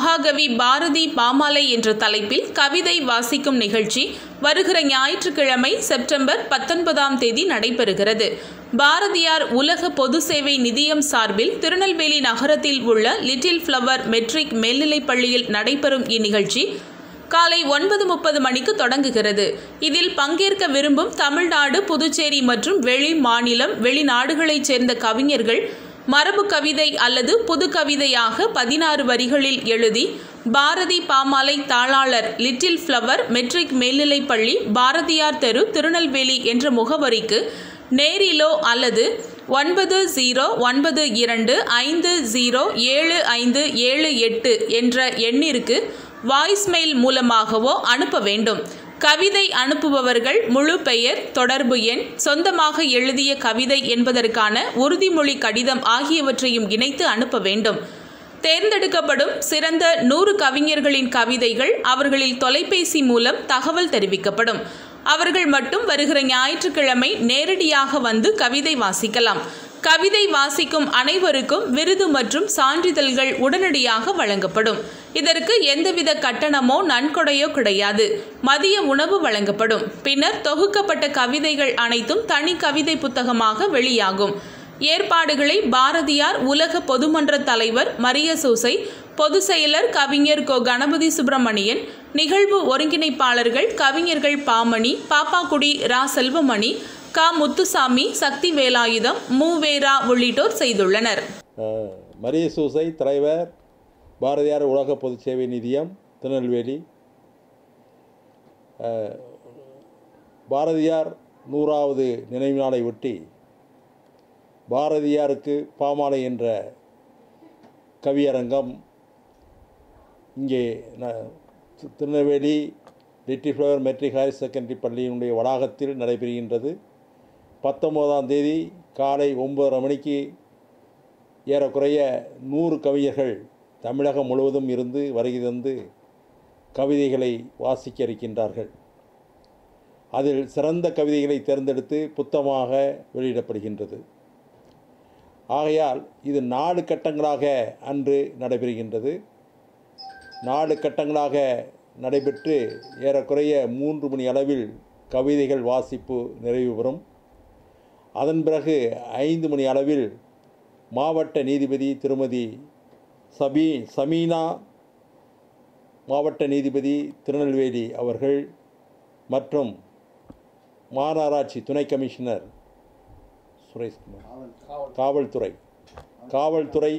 மகாகவி பாரதி பாமாலை என்ற தலைப்பில் கவிதை வாசிக்கும் நிகழ்ச்சி வருகிற ஞாயிற்றுக்கிழமை செப்டம்பர் பத்தொன்பதாம் தேதி நடைபெறுகிறது பாரதியார் உலக பொது சேவை நிதியம் சார்பில் திருநெல்வேலி நகரத்தில் உள்ள லிட்டில் ஃப்ளவர் மெட்ரிக் மேல்நிலைப் பள்ளியில் நடைபெறும் இந்நிகழ்ச்சி காலை ஒன்பது முப்பது மணிக்கு தொடங்குகிறது இதில் பங்கேற்க விரும்பும் தமிழ்நாடு புதுச்சேரி மற்றும் வெளி மாநிலம் வெளிநாடுகளைச் சேர்ந்த கவிஞர்கள் மரபு கவிதை அல்லது புது கவிதையாக பதினாறு வரிகளில் எழுதி பாரதி பாமாலை தாளாளர் லிட்டில் ஃப்ளவர் மெட்ரிக் மேல்நிலைப் பள்ளி பாரதியார் தெரு திருநெல்வேலி என்ற முகவரிக்கு நேரிலோ அல்லது ஒன்பது ஜீரோ ஒன்பது இரண்டு ஐந்து ஜீரோ ஏழு ஐந்து ஏழு எட்டு என்ற எண்ணிற்கு வாய்ஸ்மெயில் மூலமாகவோ அனுப்ப வேண்டும் கவிதை அனுப்புபவர்கள் முழு பெயர் தொடர்பு எண் சொந்தமாக எழுதிய கவிதை என்பதற்கான உறுதிமொழி கடிதம் ஆகியவற்றையும் இணைத்து அனுப்ப வேண்டும் தேர்ந்தெடுக்கப்படும் சிறந்த நூறு கவிஞர்களின் கவிதைகள் அவர்களின் தொலைபேசி மூலம் தகவல் தெரிவிக்கப்படும் அவர்கள் மட்டும் வருகிற ஞாயிற்றுக்கிழமை நேரடியாக வந்து கவிதை வாசிக்கலாம் கவிதை வாசிக்கும் அனைவருக்கும் விருது மற்றும் சான்றிதழ்கள் உடனடியாக வழங்கப்படும் இதற்கு எந்தவித கட்டணமோ நன்கொடையோ கிடையாது மதிய உணவு வழங்கப்படும் பின்னர் தொகுக்கப்பட்ட கவிதைகள் அனைத்தும் தனி கவிதை புத்தகமாக வெளியாகும் ஏற்பாடுகளை பாரதியார் உலக பொதுமன்ற தலைவர் மரிய சூசை பொதுச் செயலர் கவிஞர் கோ கணபதி சுப்பிரமணியன் நிகழ்வு ஒருங்கிணைப்பாளர்கள் கவிஞர்கள் பாமணி பாப்பாக்குடி ரா செல்வமணி க முத்துசாமி சக்தி வேலாயுதம் மூவேரா உள்ளிட்டோர் செய்துள்ளனர் அஹ், மரிய சூசை தலைவர் பாரதியார் உலக பொதுச் சேவை நிதியம் திருநெல்வேலி அஹ், பாரதியார் நூறாவது நினைவு நாளை ஒட்டி பாரதியாருக்கு பாமாலை என்ற கவியரங்கம் இங்கே ந- தி- Tirunelveli little flower matric higher secondary பள்ளியினுடைய வளாகத்தில் நடைபெறுகின்றது பத்தொம்போதாம் தேதி காலை ஒன்பதரை மணிக்கு ஏறக்குறைய நூறு கவிஞர்கள் தமிழகம் முழுவதும் இருந்து வருகை தந்து கவிதைகளை வாசிக்க இருக்கின்றார்கள் அதில் சிறந்த கவிதைகளை தேர்ந்தெடுத்து புத்தகமாக வெளியிடப்படுகின்றது ஆகையால் இது நாலு கட்டங்களாக அன்று நடைபெறுகின்றது நாலு கட்டங்களாக நடைபெற்று ஏறக்குறைய மூன்று மணி அளவில் கவிதைகள் வாசிப்பு நிறைவு பெறும் அதன் பிறகு ஐந்து மணி அளவில் மாவட்ட நீதிபதி திருமதி சபீ சமீனா மாவட்ட நீதிபதி திருநெல்வேலி அவர்கள் மற்றும் மாநகராட்சி துணை கமிஷனர் சுரேஷ்குமார் காவல்துறை காவல்துறை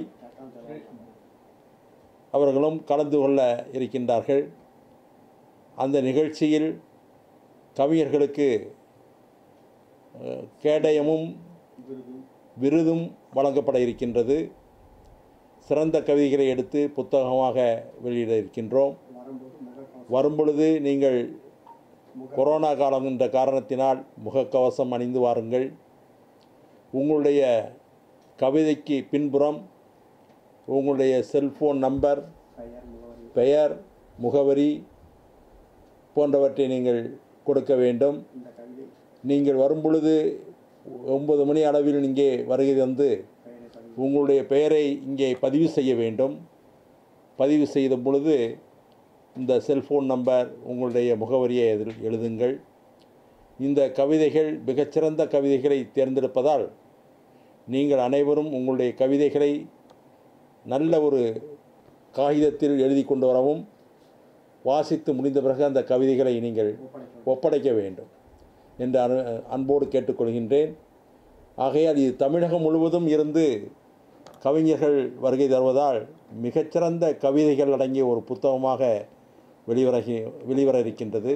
அவர்களும் கலந்து கொள்ள இருக்கின்றார்கள் அந்த நிகழ்ச்சியில் கவிஞர்களுக்கு அஹ், கேடயமும் விருதும் வழங்கப்பட இருக்கின்றது சிறந்த கவிதைகளை எடுத்து புத்தகமாக வெளியிட இருக்கின்றோம் வரும்பொழுது நீங்கள் கொரோனா காலம் என்ற காரணத்தினால் முகக்கவசம் அணிந்து வாருங்கள் உங்களுடைய கவிதைக்கு பின்புறம் உங்களுடைய செல்போன் நம்பர் பெயர் முகவரி போன்றவற்றை நீங்கள் கொடுக்க வேண்டும் நீங்கள் வரும்பொழுது ஒன்பது மணி அளவில் இங்கே வருகை தந்து உங்களுடைய பெயரை இங்கே பதிவு செய்ய வேண்டும் பதிவு செய்த பொழுது இந்த செல்போன் நம்பர் உங்களுடைய முகவரியை அதில் எழுதுங்கள் இந்த கவிதைகள் மிகச்சிறந்த கவிதைகளை தேர்ந்தெடுப்பதால் நீங்கள் அனைவரும் உங்களுடைய கவிதைகளை நல்ல ஒரு காகிதத்தில் எழுதி கொண்டு வரவும் வாசித்து முடிந்த பிறகு அந்த கவிதைகளை நீங்கள் ஒப்படைக்க வேண்டும் என்று அனு அன்போடு கேட்டுக்கொள்கின்றேன் ஆகையால் இது தமிழகம் முழுவதும் இருந்து கவிஞர்கள் வருகை தருவதால் மிகச்சிறந்த கவிதைகள் அடங்கிய ஒரு புத்தகமாக வெளிவர வெளிவர இருக்கின்றது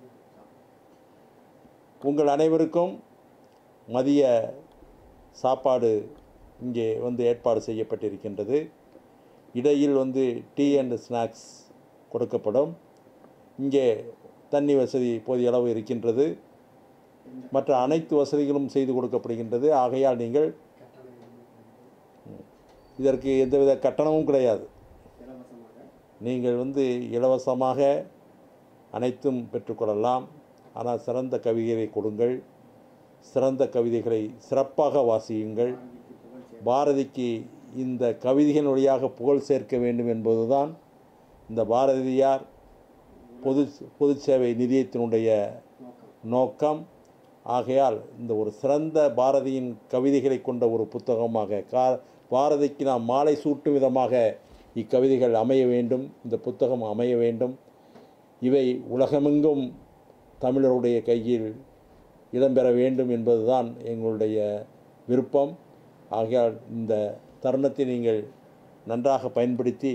உங்கள் அனைவருக்கும் மதிய சாப்பாடு இங்கே வந்து ஏற்பாடு செய்யப்பட்டிருக்கின்றது இடையில் வந்து டீ அண்ட் ஸ்நாக்ஸ் கொடுக்கப்படும் இங்கே தண்ணி வசதி போதிய அளவு இருக்கின்றது மற்ற அனைத்து வசதிகளும் செய்து கொடுக்கப்படுகின்றது ஆகையால் நீங்கள் ம், இதற்கு எந்தவித கட்டணமும் கிடையாது நீங்கள் வந்து இலவசமாக அனைத்தும் பெற்றுக்கொள்ளலாம் ஆனால் சிறந்த கவிதைகளை கொடுங்கள் சிறந்த கவிதைகளை சிறப்பாக வாசியுங்கள் பாரதிக்கு இந்த கவிதைகள் வழியாக புகழ் சேர்க்க வேண்டும் என்பதுதான் இந்த பாரதியார் பொது பொது சேவை நிதியத்தினுடைய நோக்கம் ஆகையால் இந்த ஒரு சிறந்த பாரதியின் கவிதைகளை கொண்ட ஒரு புத்தகமாக கா பாரதிக்கு நாம் மாலை சூட்டும் விதமாக இக்கவிதைகள் அமைய வேண்டும் இந்த புத்தகம் அமைய வேண்டும் இவை உலகமெங்கும் தமிழருடைய கையில் இடம்பெற வேண்டும் என்பதுதான் எங்களுடைய விருப்பம் ஆகையால் இந்த தருணத்தை நீங்கள் நன்றாக பயன்படுத்தி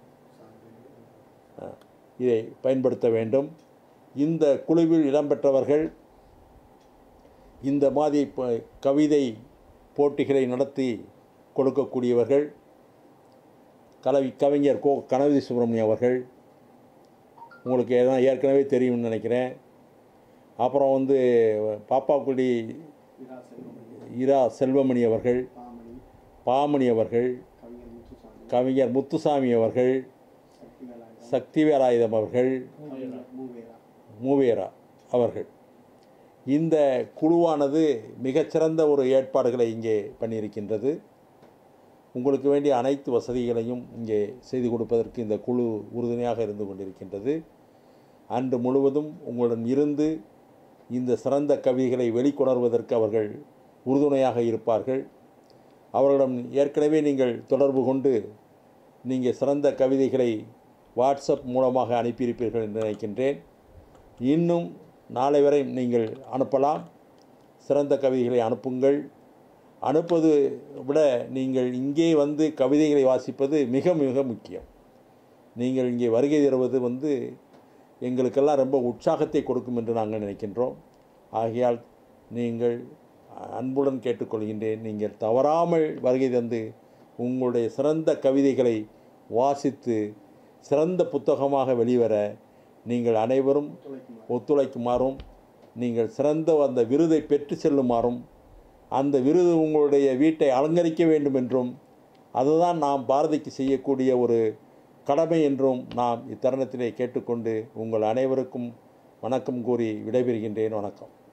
அஹ், இதை பயன்படுத்த வேண்டும் இந்த குழுவில் இடம்பெற்றவர்கள் இந்த மாதிரி ப- கவிதை போட்டிகளை நடத்தி கொடுக்கக்கூடியவர்கள் கலவி கவிஞர் கோ கணபதி சுப்பிரமணியம் அவர்கள் உங்களுக்கு எதனா ஏற்கனவே தெரியும்னு நினைக்கிறேன் அப்புறம் வந்து பாப்பாக்குடி இரா செல்வமணி அவர்கள் பாமணி அவர்கள் கவிஞர் முத்துசாமி அவர்கள் சக்திவேலாயுதம் அவர்கள் மூவேரா அவர்கள் இந்த குழுவானது மிகச்சிறந்த ஒரு ஏற்பாடுகளை இங்கே பண்ணியிருக்கின்றது உங்களுக்கு வேண்டிய அனைத்து வசதிகளையும் இங்கே செய்து கொடுப்பதற்கு இந்த குழு உறுதுணையாக இருந்து கொண்டிருக்கின்றது அன்று முழுவதும் உங்களுடன் இருந்து இந்த சிறந்த கவிதைகளை வெளிக்கொணர்வதற்கு அவர்கள் உறுதுணையாக இருப்பார்கள் அவர்களிடம் ஏற்கனவே நீங்கள் தொடர்பு கொண்டு நீங்கள் சிறந்த கவிதைகளை வாட்ஸ்அப் மூலமாக அனுப்பியிருப்பீர்கள் என்று நினைக்கின்றேன் இன்னும் நாளை வரை நீங்கள் அனுப்பலாம் சிறந்த கவிதைகளை அனுப்புங்கள் அனுப்பது விட நீங்கள் இங்கே வந்து கவிதைகளை வாசிப்பது மிக மிக முக்கியம் நீங்கள் இங்கே வருகை தருவது வந்து எங்களுக்கெல்லாம் ரொம்ப உற்சாகத்தை கொடுக்கும் என்று நாங்கள் நினைக்கின்றோம் ஆகையால் நீங்கள் அன்புடன் கேட்டுக்கொள்கின்றேன் நீங்கள் தவறாமல் வருகை தந்து உங்களுடைய சிறந்த கவிதைகளை வாசித்து சிறந்த புத்தகமாக வெளிவர நீங்கள் அனைவரும் ஒத்துழைக்குமாறும் நீங்கள் சிறந்த அந்த விருதை பெற்று செல்லுமாறும் அந்த விருது உங்களுடைய வீட்டை அலங்கரிக்க வேண்டும் என்றும் அதுதான் நாம் பாரதிக்கு செய்யக்கூடிய ஒரு கடமை என்றும் நாம் இத்தருணத்திலே கேட்டுக்கொண்டு உங்கள் அனைவருக்கும் வணக்கம் கூறி விடைபெறுகின்றேன் வணக்கம்